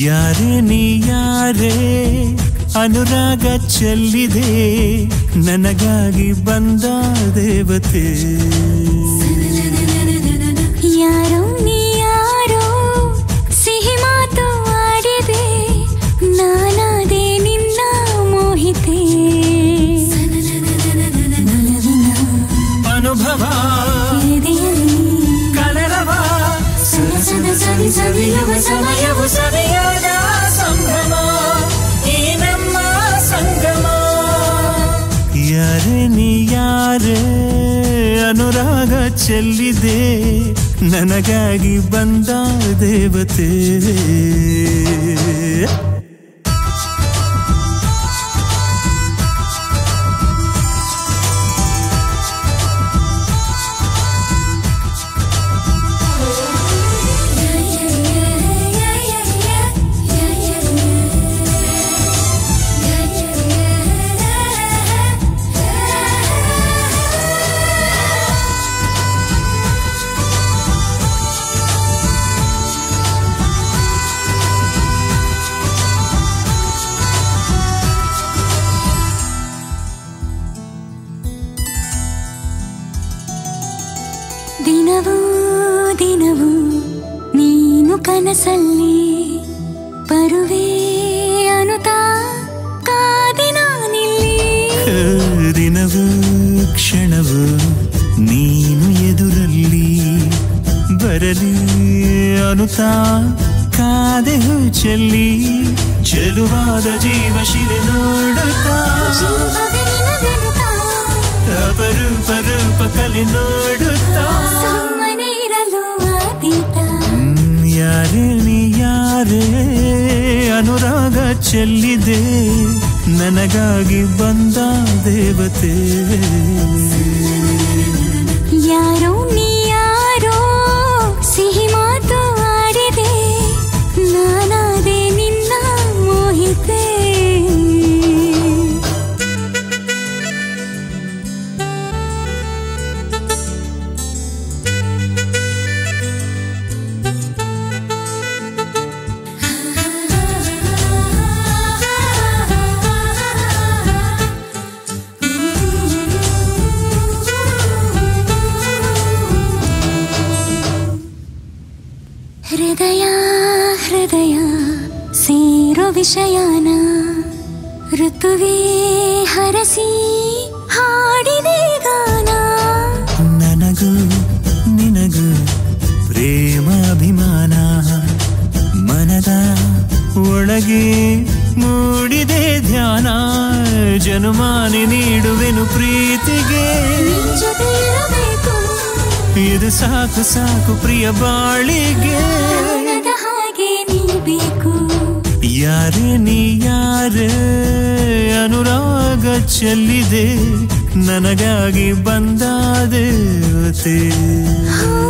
ಯಾರೇ ನೀ ಯಾರೇ ಅನುರಾಗ ಚೆಲ್ಲಿದೆ ನನಗಾಗಿ ಬಂದ ದೇವತೆ ಯಾರೋ ನೀ ಯಾರೋ ಸಿಹಿ ಮಾತು ಆಡಿದೆ ನಾನಾದೆ ನಿನ್ನ ಮೋಹಿತೆ ಅನುಭವ ಎದೆಯಲ್ಲಿ ಕಲರವ ಸರಸದ ಸವಿ ಸವಿಯವ ಸಮಯವು ಸವಿಯಾದ ಸಂಭ್ರಮ ಈ ನಮ್ಮ ಸಂಗಮ ಯಾರೇ ನೀ ಯಾರೇ ಅನುರಾಗ ಚೆಲ್ಲಿದೆ ನನಗಾಗಿ ಬಂದ ದೇವತೆ ದಿನವೂ ದಿನವೂ ನೀನು ಕನಸಲ್ಲಿ ಬರುವೆ ಅನುತಾ ಕಾದಿ ನಾನಿಲ್ಲಿ ದಿನವೂ ಕ್ಷಣವು ನೀನು ಎದುರಲ್ಲಿ ಬರಲಿ ಅನುತಾ ಕಾದೆಹು ಚೆಲ್ಲಿ ಚೆಲುವಾದ ಜೀವ ಶಿಲೆ ನೋಡುತ್ತಾ ಜೀವವೇ ನಿನಗನುತಾ ಅಪರೂಪ ರೂಪ ಕಲಿ ನೋಡುತ್ತಾ ಸುಮ್ಮನೆ ಇರಲು ಆದೀತ ಹ್ಮ್, ಯಾರೇ ನೀ ಯಾರೇ ಅನುರಾಗ ಚೆಲ್ಲಿದೆ ನನಗಾಗಿ ಬಂದ ದೇವತೆ ಯಾರೋ ನೀ ಯಾರೋ ಸಿಹಿ ಮಾತು ಆಡಿದೆ ನಾನಾದೆ ನಿನ್ನ ಮೋಹಿತೆ ಹೃದಯ ಹೃದಯ ಸೇರೋ ವಿಷಯನ ಋತುವೇ ಹರಸಿ ಹಾಡಿದೆ ಗಾನ ನನಗೂ ನಿನಗೂ ಪ್ರೇಮಾಭಿಮಾನ ಮನದ ಒಳಗೆ ಮೂಡಿದೆ ಧ್ಯಾನ ಜನುಮಾನಿ ನೀಡುವೆನು ಪ್ರೀತಿಗೆ ನಿನ್ ಜೊತೆ ಇರಬೇಕು ಇದು ಸಾಕು ಸಾಕು ಪ್ರಿಯ ಬಾಳಿಗೆ ಪ್ರಾಣದ ಹಾಗೆ ನೀ ಬೇಕು ಯಾರೇ ನೀ ಯಾರೇ ಅನುರಾಗ ಚೆಲ್ಲಿದೆ ನನಗಾಗಿ ಬಂದ ದೇವತೆ ಹೋ